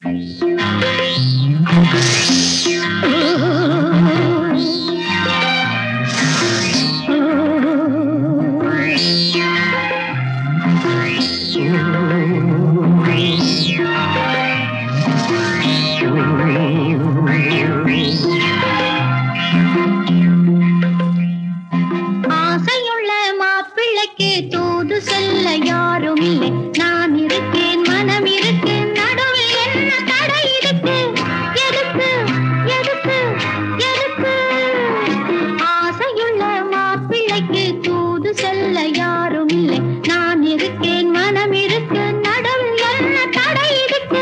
ஆசையுள்ள மாப்பிள்ளைக்கு தூது செல்ல யாரும் இல்லை நான் இருக்கேன் மனம் இருக்கு நடுவில் என்ன தடை இருக்கு எதுக்கு எதுக்கு எதுக்கு ஆசையுள்ள மாப்பிள்ளைக்கு தூது செல்ல யாரும் இல்லை நான் இருக்கேன் மனம் இருக்கு நடுவில் என்ன தடை இருக்கு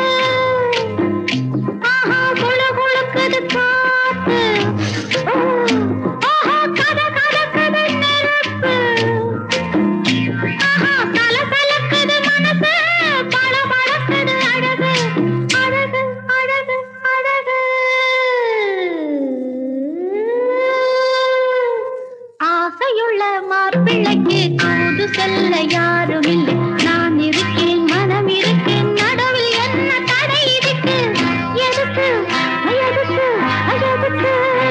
ஆஹா குளு குளுக்குது காத்து ஆஹா கத கத கத நெருப்பு ஆஹா கல கலக்குது மனசு பல பழக்குது அழகு அழகு அழகு அழகு ஆசையுள்ள மாப்பிள்ளைக்கு தூது செல்ல யாரும் இல்லை நான் இருக்கேன் மனம் இருக்கேன் நடுவில் என்ன தடை இருக்கு எதுக்கு எதுக்கு எதுக்கு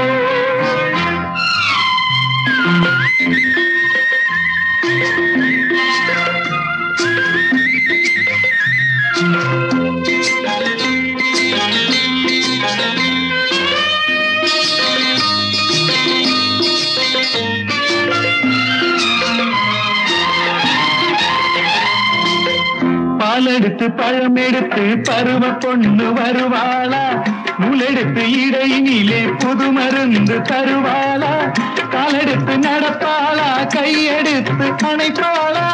பாலெடுத்து பழம் எடுத்து பருவ பொண்ணு வருவாளா நூலெடுத்து இடையினிலே புது மருந்து தருவாளா காலெடுத்து நடப்பாளா கையெடுத்து அணைப்பாளா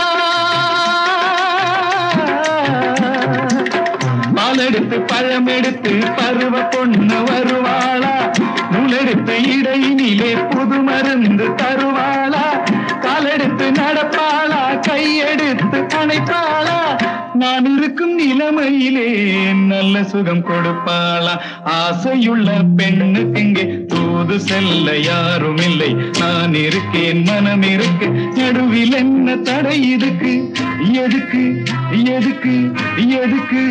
பாலெடுத்து பழம் எடுத்து பருவ பொண்ணு வருவாளா நூலெடுத்து இடையினிலே புது மருந்து தருவாளா காலெடுத்து நடப்பாளா கையெடுத்து அணைப்பாளா நான் இருக்கும் நிலைமையிலே நல்ல சுகம் கொடுப்பாளா ஆசையுள்ள பெண்ணுக்கு இங்கே தூது செல்ல யாரும் இல்லை நான் இருக்கேன் மனம் இருக்கு நடுவில் என்ன தடை இதுக்கு எதுக்கு எதுக்கு எதுக்கு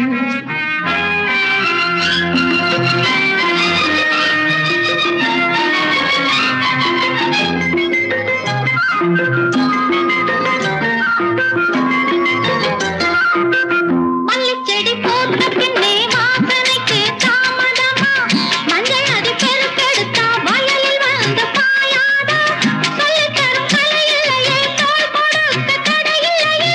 மல்லிச்செடி போட்ட பின்னே வாசனைக்கு தாமதமா மஞ்சள் அது பெருக்கெடுத்தா வயலில் வந்து பாயாதா சொல்லித் தரும் கலை இல்லையே தோள் கொடுக்க தடையில்லையே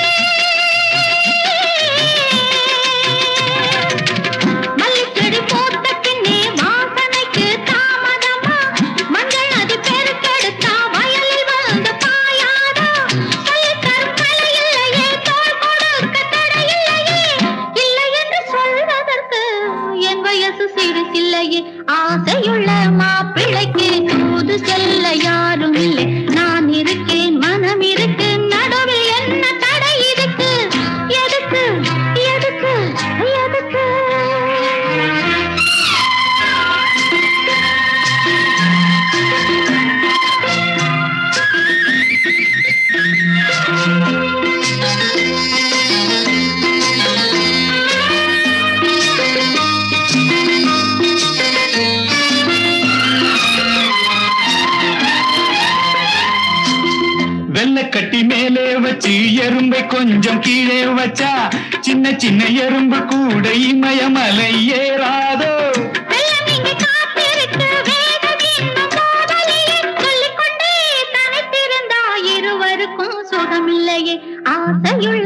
மல்லிச்செடி போட்ட பின்னே வாசனைக்கு தாமதமா மஞ்சள் அது பெருக்கெடுத்தா வயலில் வந்து பாயாதா சொல்லித் தரும் கலை இல்லையே தோள் கொடுக்க தடையில்லையே இல்லை என்று சொல்வதற்கு என் வயசு சிறுசில்லையே ஆசையுள்ள மாப்பிள்ளைக்கு தூது செல்ல யாரும் இல்லை நான் இருக்கேன் மனம் இருக்கு நடுவில் என்ன தடை இருக்கு எதுக்கு எதுக்கு எதுக்கு வெள்ளக்கட்டி மேலே வச்சு எறும்பை கொஞ்சம் கீழே வச்சா சின்ன சின்ன எறும்பு கூட இமயமலை ஏறாதோ வெள்ளம் இங்கே காத்திருக்கு வேகம் இன்னும் போகலையே சொல்லிக்கொண்டே தனித்திருந்தா இருவருக்கும் சுகமில்லையே ஆசையுள்ள